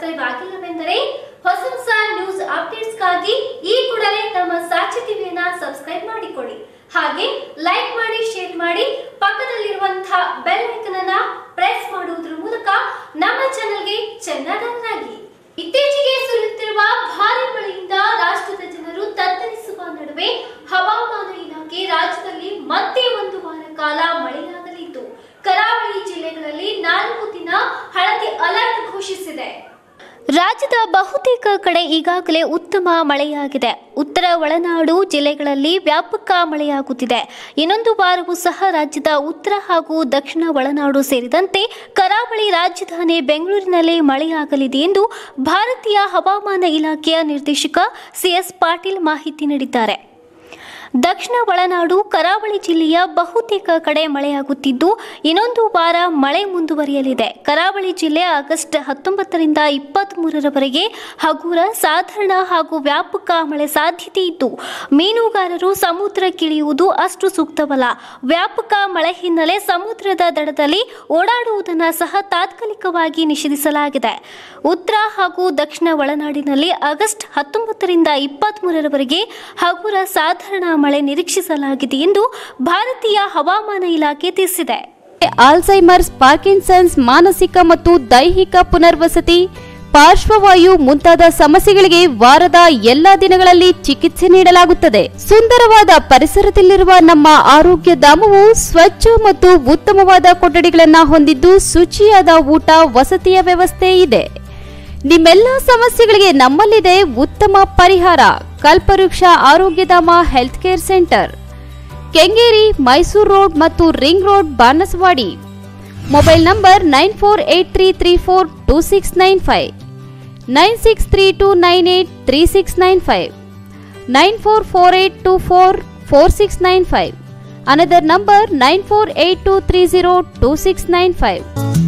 subscribe ಆಗಿಲ್ಲವೆಂದರೆ ಹೊಸ ಹೊಸ news ಅಪ್ಡೇಟ್ಸ್ಗಾಗಿ ಈ ಕೂಡಲೇ ನಮ್ಮ ಸಾಕ್ಷಿ ಟಿವಿಯನ್ನ ಸಬ್ಸ್ಕ್ರೈಬ್ ಮಾಡಿಕೊಳ್ಳಿ ಹಾಗೆ ಲೈಕ್ ಮಾಡಿ ಶೇರ್ ಮಾಡಿ ಪಕ್ಕದಲ್ಲಿರುವಂತಹ ಬೆಲ್ ಐಕನ್ ಅನ್ನ ಪ್ರೆಸ್ ಮಾಡುವುದರ ಮೂಲಕ ನಮ್ಮ ಚಾನೆಲ್ಗೆ ಚೆನ್ನಾಗಿ ಇತ್ತೀಚೆಗೆ ಸುರಿಯುತ್ತಿರುವ ಭಾರಿ ಮಳೆಯಿಂದ ರಾಷ್ಟ್ರದ ಜನರು ತತ್ತರಿಸುವ ನಡುವೆ ಹವಾಮಾನ ಇಲಾಖೆ ರಾಜ್ಯದಲ್ಲಿ ಮತ್ತೆ ಒಂದು ವಾರ ಕಾಲ ಮಳೆಯಾಗಲಿದ್ದು ಕರಾವಳಿ ಜಿಲ್ಲೆಗಳಲ್ಲಿ ನಾಲ್ಕು ದಿನ ಹಳದಿ ಅಲರ್ಟ್ ಘೋಷಿಸಿದೆ ರಾಜ್ಯದ ಬಹುತೇಕ ಕಡೆ ಈಗಾಗಲೇ ಉತ್ತಮ ಮಳೆಯಾಗಿದೆ ಉತ್ತರ ಒಳನಾಡು ಜಿಲ್ಲೆಗಳಲ್ಲಿ ವ್ಯಾಪಕ ಮಳೆಯಾಗುತ್ತಿದೆ ಇನ್ನೊಂದು ವಾರವೂ ಸಹ ರಾಜ್ಯದ ಉತ್ತರ ಹಾಗೂ ದಕ್ಷಿಣ ಒಳನಾಡು ಸೇರಿದಂತೆ ಕರಾವಳಿ ರಾಜಧಾನಿ ಬೆಂಗಳೂರಿನಲ್ಲಿ ಮಳೆಯಾಗಲಿದೆ ಎಂದು ಭಾರತೀಯ ಹವಾಮಾನ ಇಲಾಖೆಯ ನಿರ್ದೇಶಕ ಸಿಎಸ್ ಪಾಟೀಲ್ ಮಾಹಿತಿ ನೀಡಿದ್ದಾರೆ ದಕ್ಷಿಣ ಒಳನಾಡು ಕರಾವಳಿ ಜಿಲ್ಲೆಯ ಬಹುತೇಕ ಕಡೆ ಮಳೆಯಾಗುತ್ತಿದ್ದು ಇನ್ನೊಂದು ವಾರ ಮಳೆ ಮುಂದುವರಿಯಲಿದೆ ಕರಾವಳಿ ಜಿಲ್ಲೆ ಆಗಸ್ಟ್ ಹತ್ತೊಂಬತ್ತರಿಂದ ಇಪ್ಪತ್ತ್ ಮೂರರವರೆಗೆ ಹಗುರ ಸಾಧಾರಣ ಹಾಗೂ ವ್ಯಾಪಕ ಮಳೆ ಸಾಧ್ಯತೆ ಇದ್ದು ಮೀನುಗಾರರು ಸಮುದ್ರಕ್ಕಿಳಿಯುವುದು ಅಷ್ಟು ಸೂಕ್ತವಲ್ಲ ವ್ಯಾಪಕ ಮಳೆ ಹಿನ್ನೆಲೆ ಸಮುದ್ರದ ದಡದಲ್ಲಿ ಓಡಾಡುವುದನ್ನು ಸಹ ತಾತ್ಕಾಲಿಕವಾಗಿ ನಿಷೇಧಿಸಲಾಗಿದೆ ಉತ್ತರ ಹಾಗೂ ದಕ್ಷಿಣ ಒಳನಾಡಿನಲ್ಲಿ ಆಗಸ್ಟ್ ಹತ್ತೊಂಬತ್ತರಿಂದ ಇಪ್ಪತ್ತ್ ಮೂರರವರೆಗೆ ಹಗುರ ಸಾಧಾರಣ ಮಳೆ ನಿರೀಕ್ಷಿಸಲಾಗಿದೆ ಎಂದು ಭಾರತೀಯ ಹವಾಮಾನ ಇಲಾಖೆ ತಿಳಿಸಿದೆ ಆಲ್ಝೈಮರ್ಸ್ ಪಾರ್ಕಿನ್ಸನ್ಸ್ ಮಾನಸಿಕ ಮತ್ತು ದೈಹಿಕ ಪುನರ್ವಸತಿ ಪಾರ್ಶ್ವವಾಯು ಮುಂತಾದ ಸಮಸ್ಯೆಗಳಿಗೆ ವಾರದ ಎಲ್ಲಾ ದಿನಗಳಲ್ಲಿ ಚಿಕಿತ್ಸೆ ನೀಡಲಾಗುತ್ತದೆ ಸುಂದರವಾದ ಪರಿಸರದಲ್ಲಿರುವ ನಮ್ಮ ಆರೋಗ್ಯ ಧಾಮವು ಸ್ವಚ್ಛ ಮತ್ತು ಉತ್ತಮವಾದ ಕೊಠಡಿಗಳನ್ನು ಹೊಂದಿದ್ದು ಶುಚಿಯಾದ ಊಟ ವಸತಿಯ ವ್ಯವಸ್ಥೆ ಇದೆ ನಿಮ್ಮೆಲ್ಲ ಸಮಸ್ಯೆಗಳಿಗೆ ನಮ್ಮಲ್ಲಿದೆ ಉತ್ತಮ ಪರಿಹಾರ Kalpavriksha Arogyadhama health care centre Kengeri Mysuru road ಮತ್ತು ring road Banaswadi mobile number nine four eight three three four two six nine five nine six three two nine eight three six nine five nine four four eight two four four six nine five another number nine four eight two three zero two six nine five